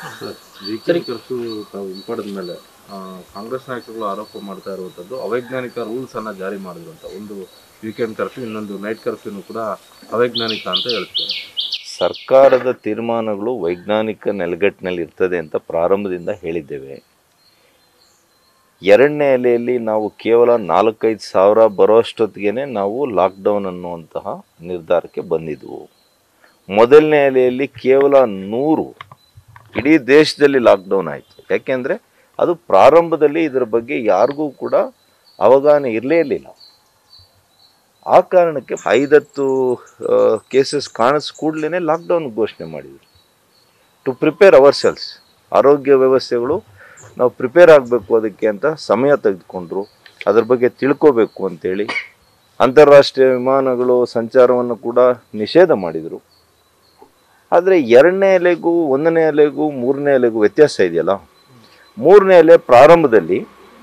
Weekend curfew ತಾವು ಹಿಂಪಡೆದ ಮೇಲೆ ಆ, ಕಾಂಗ್ರೆಸ್ ನಾಯಕರುಗಳು ಆರೋಪ ಮಾಡ್ತಾ ಇರುವಂಥದ್ದು ಅವೈಜ್ಞಾನಿಕ ರೂಲ್ಸ್ ಅನ್ನ ಜಾರಿ ಮಾಡಿದ್ರು ಅಂತ ಒಂದು ವೀಕೆಂಡ್ ಕರ್ಫ್ಯೂ ಇನ್ನೊಂದು ನೈಟ್ ಕರ್ಫ್ಯೂನು ಕೂಡ ಅವೈಜ್ಞಾನಿಕ ಅಂತ ಹೇಳ್ತಾರೆ ಸರ್ಕಾರದ ತೀರ್ಮಾನಗಳು ವೈಜ್ಞಾನಿಕ ನೆಲೆಗಟ್ಟಿನಲ್ಲಿ ಇರ್ತದೆ ಅಂತ ಪ್ರಾರಂಭದಿಂದ ಹೇಳಿದ್ದೇವೆ ಎರಡನೇ ಅಲೆಯಲ್ಲಿ ನಾವು ಕೇವಲ ನಾಲ್ಕೈದು ಸಾವಿರ ಬರೋಷ್ಟೊತ್ತಿಗೆ ನಾವು ಲಾಕ್ಡೌನ್ ಅನ್ನುವಂತಹ ನಿರ್ಧಾರಕ್ಕೆ ಬಂದಿದ್ವು ಮೊದಲನೇ ಅಲೆಯಲ್ಲಿ ಕೇವಲ ನೂರು ಇಡೀ ದೇಶದಲ್ಲಿ ಲಾಕ್ಡೌನ್ ಆಯಿತು ಯಾಕೆಂದರೆ ಅದು ಪ್ರಾರಂಭದಲ್ಲಿ ಇದರ ಬಗ್ಗೆ ಯಾರಿಗೂ ಕೂಡ ಅವಗಾಹನೆ ಇರಲೇ ಇರಲಿಲ್ಲ ಆ ಕಾರಣಕ್ಕೆ ಐದತ್ತು ಕೇಸಸ್ ಕಾಣಿಸ್ ಕೂಡಲೇ ಲಾಕ್ಡೌನ್ ಘೋಷಣೆ ಮಾಡಿದರು ಟು ಪ್ರಿಪೇರ್ ಅವರ್ ಸೆಲ್ಸ್ ಆರೋಗ್ಯ ವ್ಯವಸ್ಥೆಗಳು ನಾವು ಪ್ರಿಪೇರ್ ಆಗಬೇಕು ಅದಕ್ಕೆ ಅಂತ ಸಮಯ ತೆಗೆದುಕೊಂಡ್ರು ಅದ್ರ ಬಗ್ಗೆ ತಿಳ್ಕೋಬೇಕು ಅಂತೇಳಿ ಅಂತಾರಾಷ್ಟ್ರೀಯ ವಿಮಾನಗಳು ಸಂಚಾರವನ್ನು ಕೂಡ ನಿಷೇಧ ಮಾಡಿದರು ಆದರೆ ಎರಡನೇ ಎಲೆಗೂ ಒಂದನೇ ಎಲೆಗೂ ಮೂರನೇ ಎಲೆಗೂ ವ್ಯತ್ಯಾಸ ಇದೆಯಲ್ಲ ಮೂರನೇ ಎಲೆ ಪ್ರಾರಂಭದಲ್ಲಿ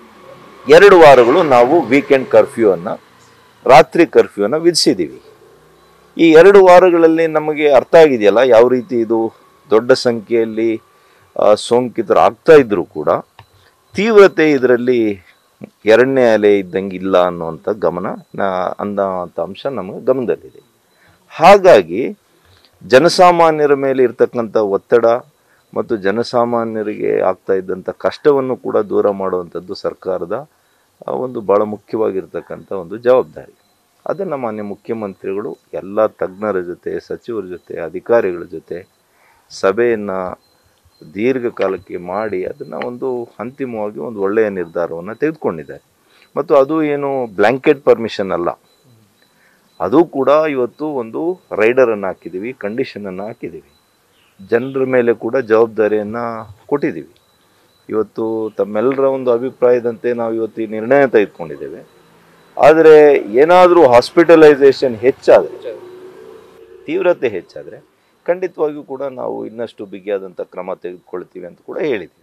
ಎರಡು ವಾರಗಳು ನಾವು ವೀಕೆಂಡ್ ಕರ್ಫ್ಯೂವನ್ನು ರಾತ್ರಿ ಕರ್ಫ್ಯೂನ ವಿಧಿಸಿದ್ದೀವಿ ಈ ಎರಡು ವಾರಗಳಲ್ಲಿ ನಮಗೆ ಅರ್ಥ ಆಗಿದೆಯಲ್ಲ ಯಾವ ರೀತಿ ಇದು ದೊಡ್ಡ ಸಂಖ್ಯೆಯಲ್ಲಿ ಆ, ಸೋಂಕಿತರು ಆಗ್ತಾ ಇದ್ರೂ ಕೂಡ ತೀವ್ರತೆ ಇದರಲ್ಲಿ ಎರಡನೇ ಅಲೆ ಇದ್ದಂಗೆ ಇಲ್ಲ ಅನ್ನುವಂಥ ಗಮನ ನಾ- ಅನ್ನೋಂಥ ಅಂಶ ನಮಗೆ ಗಮನದಲ್ಲಿದೆ ಹಾಗಾಗಿ ಜನಸಾಮಾನ್ಯರ ಮೇಲೆ ಇರ್ತಕ್ಕಂಥ ಒತ್ತಡ ಮತ್ತು ಜನಸಾಮಾನ್ಯರಿಗೆ ಆಗ್ತಾ ಇದ್ದಂಥ ಕಷ್ಟವನ್ನು ಕೂಡ ದೂರ ಮಾಡುವಂಥದ್ದು ಸರ್ಕಾರದ ಆ, ಒಂದು ಭಾಳ ಮುಖ್ಯವಾಗಿರ್ತಕ್ಕಂಥ ಒಂದು ಜವಾಬ್ದಾರಿ ಅದನ್ನು ಮಾನ್ಯ ಮುಖ್ಯಮಂತ್ರಿಗಳು ಎಲ್ಲ ತಜ್ಞರ ಜೊತೆ ಸಚಿವರ ಜೊತೆ ಅಧಿಕಾರಿಗಳ ಜೊತೆ ಸಭೆಯನ್ನು ದೀರ್ಘಕಾಲಕ್ಕೆ ಮಾಡಿ ಅದನ್ನು ಒಂದು ಅಂತಿಮವಾಗಿ ಒಂದು ಒಳ್ಳೆಯ ನಿರ್ಧಾರವನ್ನು ತೆಗೆದುಕೊಂಡಿದ್ದಾರೆ ಮತ್ತು ಅದು ಏನು ಬ್ಲ್ಯಾಂಕೆಟ್ ಪರ್ಮಿಷನ್ ಅಲ್ಲ ಅದು ಕೂಡ ಇವತ್ತು ಒಂದು ರೈಡರನ್ನು ಹಾಕಿದ್ದೀವಿ ಕಂಡೀಷನನ್ನು ಹಾಕಿದ್ದೀವಿ ಜನರ ಮೇಲೆ ಕೂಡ ಜವಾಬ್ದಾರಿಯನ್ನು ಕೊಟ್ಟಿದ್ದೀವಿ ಇವತ್ತು ತಮ್ಮೆಲ್ಲರ ಒಂದು ಅಭಿಪ್ರಾಯದಂತೆ ನಾವು ಇವತ್ತು ಈ ನಿರ್ಣಯ ತೆಗೆದುಕೊಂಡಿದ್ದೇವೆ ಆದರೆ ಏನಾದರೂ ಹಾಸ್ಪಿಟಲೈಸೇಷನ್ ಹೆಚ್ಚಾದರೆ ತೀವ್ರತೆ ಹೆಚ್ಚಾದರೆ ಖಂಡಿತವಾಗಿಯೂ ಕೂಡ ನಾವು ಇನ್ನಷ್ಟು ಬಿಗಿಯಾದಂಥ ಕ್ರಮ ತೆಗೆದುಕೊಳ್ತೀವಿ ಅಂತ ಕೂಡ ಹೇಳಿದ್ವಿ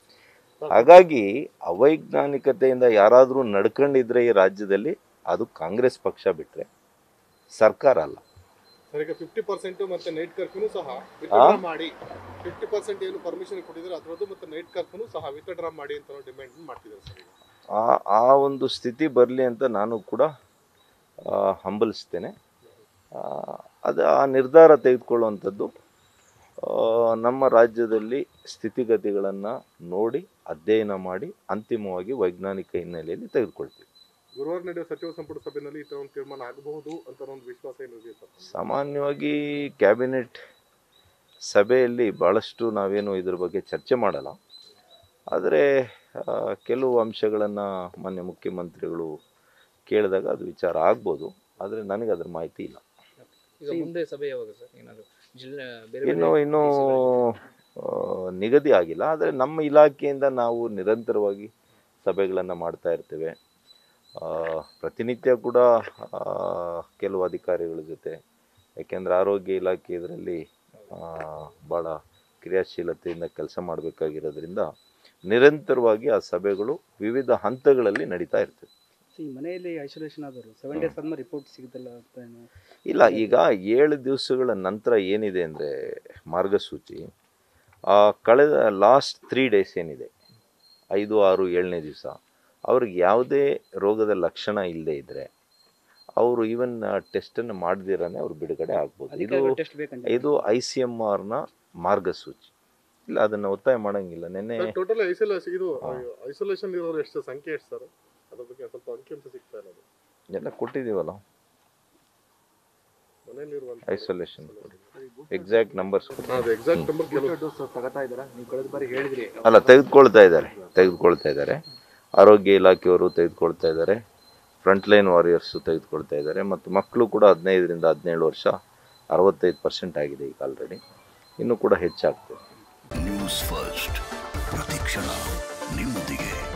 ಹಾಗಾಗಿ ಅವೈಜ್ಞಾನಿಕತೆಯಿಂದ ಯಾರಾದರೂ ನಡ್ಕೊಂಡಿದ್ರೆ ಈ ರಾಜ್ಯದಲ್ಲಿ ಅದು ಕಾಂಗ್ರೆಸ್ ಪಕ್ಷ ಬಿಟ್ಟರೆ ಸರ್ಕಾರ ಅಲ್ಲ ಸರ್ ಈಗ ಫಿಫ್ಟಿ ಪರ್ಸೆಂಟ್ ಮತ್ತೆ ನೈಟ್ ಕರ್ಫ್ಯೂನು ಸಹ ಆ? ವಿತ್ಡ್ರಾ ಮಾಡಿ ಫಿಫ್ಟಿ ಪರ್ಸೆಂಟ್ ಏನು ಪರ್ಮಿಷನ್ ಕೊಟ್ಟಿದ್ದಾರೆ ಅದರದ್ದು ಮತ್ತೆ ನೈಟ್ ಕರ್ಫ್ಯೂನು ಸಹ ವಿತ್ಡ್ರಾ ಮಾಡಿ ಅಂತ ಡಿಮ್ಯಾಂಡ್ ಮಾಡ್ತಿದ್ದಾರೆ ಸರ್ ಈಗ ಆ ಆ ಒಂದು ಸ್ಥಿತಿ ಬರಲಿ ಅಂತ ನಾನು ಕೂಡ ಆ, ಹಂಬಲಿಸ್ತೇನೆ ಆ, ಅದು ಆ ನಿರ್ಧಾರ ತೆಗೆದುಕೊಳ್ಳುವಂಥದ್ದು ಆ, ನಮ್ಮ ರಾಜ್ಯದಲ್ಲಿ ಸ್ಥಿತಿಗತಿಗಳನ್ನು ನೋಡಿ ಅಧ್ಯಯನ ಮಾಡಿ ಅಂತಿಮವಾಗಿ ವೈಜ್ಞಾನಿಕ ಹಿನ್ನೆಲೆಯಲ್ಲಿ ತೆಗೆದುಕೊಳ್ತೀವಿ ಗುರುವಾರ ನಡೆಯುವ ಸಚಿವ ಸಂಪುಟ ಸಭೆಯಲ್ಲಿ ಈ ತರ ಒಂದು ತೀರ್ಮಾನ ಆಗಬಹುದು ಅಂತ ಒಂದು ವಿಶ್ವಾಸ ಏನಿದೆ ಸರ್ ಸಾಮಾನ್ಯವಾಗಿ ಕ್ಯಾಬಿನೆಟ್ ಸಭೆಯಲ್ಲಿ ಭಾಳಷ್ಟು ನಾವೇನು ಇದ್ರ ಬಗ್ಗೆ ಚರ್ಚೆ ಮಾಡಲ್ಲ ಆದರೆ ಆ, ಕೆಲವು ಅಂಶಗಳನ್ನು ಮಾನ್ಯ ಮುಖ್ಯಮಂತ್ರಿಗಳು ಕೇಳಿದಾಗ ಅದು ವಿಚಾರ ಆಗ್ಬೋದು ಆದರೆ ನನಗೆ ಅದ್ರ ಮಾಹಿತಿ ಇಲ್ಲ ಈಗ ಮುಂದೆ ಸಭೆ ಯಾವಾಗ ಸರ್ ಏನಾದ್ರು ಜಿಲ್ಲೆ ಬೇರೆ ಇನ್ನು ಬೇರೆ ಇನ್ನೂ ಆ, ನಿಗದಿ ಆಗಿಲ್ಲ ಆದರೆ ನಮ್ಮ ಇಲಾಖೆಯಿಂದ ನಾವು ನಿರಂತರವಾಗಿ ಸಭೆಗಳನ್ನು ಮಾಡ್ತಾ ಇರ್ತೇವೆ ಆ, ಪ್ರತಿನಿತ್ಯ ಕೂಡ ಆ, ಕೆಲವು ಅಧಿಕಾರಿಗಳ ಜೊತೆ ಯಾಕೆಂದರೆ ಆರೋಗ್ಯ ಇಲಾಖೆ ಇದರಲ್ಲಿ ಭಾಳ ಕ್ರಿಯಾಶೀಲತೆಯಿಂದ ಕೆಲಸ ಮಾಡಬೇಕಾಗಿರೋದ್ರಿಂದ ನಿರಂತರವಾಗಿ ಆ ಸಭೆಗಳು ವಿವಿಧ ಹಂತಗಳಲ್ಲಿ ನಡೀತಾ ಇರ್ತದೆ ಈ ಮನೆಯಲ್ಲಿ ಐಸೋಲೇಷನ್ ಆದವರು ಸೆವೆನ್ ಡೇಸ್ ಆದ್ಮೇಲೆ ರಿಪೋರ್ಟ್ ಸಿಗುತ್ತಲ್ಲ ಅಂತ ಏನು ಇಲ್ಲ ಈಗ ಏಳು ದಿವಸಗಳ ನಂತರ ಏನಿದೆ ಅಂದರೆ ಮಾರ್ಗಸೂಚಿ ಆ ಕಳೆದ ಲಾಸ್ಟ್ ತ್ರೀ ಡೇಸ್ ಏನಿದೆ ಐದು ಆರು ಏಳನೇ ದಿವಸ ಅವ್ರಿಗೆ ಯಾವುದೇ ರೋಗದ ಲಕ್ಷಣ ಇಲ್ಲದೆ ಇದ್ದರೆ ಅವರು ಈವನ್ ಟೆಸ್ಟನ್ನು ಮಾಡದಿರನೇ ಅವ್ರು ಬಿಡುಗಡೆ ಆಗ್ಬೋದು ಇದು ಅಧಿಕಾರಿಗಳು ಟೆಸ್ಟ್ ಬೇಕಂತ ಇದು ಐ ಸಿ ಎಮ್ ಆರ್ನ ಮಾರ್ಗಸೂಚಿ ಇಲ್ಲ ಅದನ್ನು ಒತ್ತಾಯ ಮಾಡೋಂಗಿಲ್ಲ ನಿನ್ನೆ ಟೋಟಲ್ ಐಸೋಲೇಷನ್ ಇದು ಹಾ. ಐಸೋಲೇಷನ್ ಇರೋರು ಎಷ್ಟು ಸಂಖ್ಯೆ ಎಷ್ಟು ಸರ್ ಅದ್ರ ಬಗ್ಗೆ ಸ್ವಲ್ಪ ಅಂಕಿಅಂಶ ಸಿಗ್ತಾ ಇಲ್ಲ ಅದು ಎಲ್ಲ ಕೊಟ್ಟಿದ್ದೀವಲ್ಲ ಮನೆಯಲ್ಲಿರುವಂತ ಐಸೋಲೇಷನ್ ಎಕ್ಸಾಕ್ಟ್ ನಂಬರ್ಸ್ ಅದು ಎಕ್ಸಾಕ್ಟ್ ನಂಬರ್ ಕೆಲವು ಡೋಸ್ ತಗೋತಾ ಇದ್ದಾರಾ ನೀವು ಕಳೆದ ಬಾರಿ ಹೇಳಿದ್ರಿ ಅಲ್ಲ ತೆಗೆದುಕೊಳ್ತಾ ಇದ್ದಾರೆ ತೆಗೆದುಕೊಳ್ತಾ ಇದ್ದಾರೆ ಆರೋಗ್ಯ ಇಲಾಖೆಯವರು ತೆಗೆದುಕೊಳ್ತಾ ಇದ್ದಾರೆ ಫ್ರಂಟ್ ಲೈನ್ ವಾರಿಯರ್ಸು ತೆಗೆದುಕೊಳ್ತಾ ಇದ್ದಾರೆ ಮತ್ತು ಮಕ್ಕಳು ಕೂಡ ಹದಿನೈದರಿಂದ ಹದಿನೇಳು ವರ್ಷ ಅರವತ್ತೈದು ಪರ್ಸೆಂಟ್ ಆಗಿದೆ ಈಗ ಆಲ್ರೆಡಿ ಇನ್ನೂ ಕೂಡ ಹೆಚ್ಚಾಗ್ತದೆ ನ್ಯೂಸ್ ಫಸ್ಟ್ ಪ್ರತಿಕ್ಷಣ ನಿಮ್ಮೊಂದಿಗೆ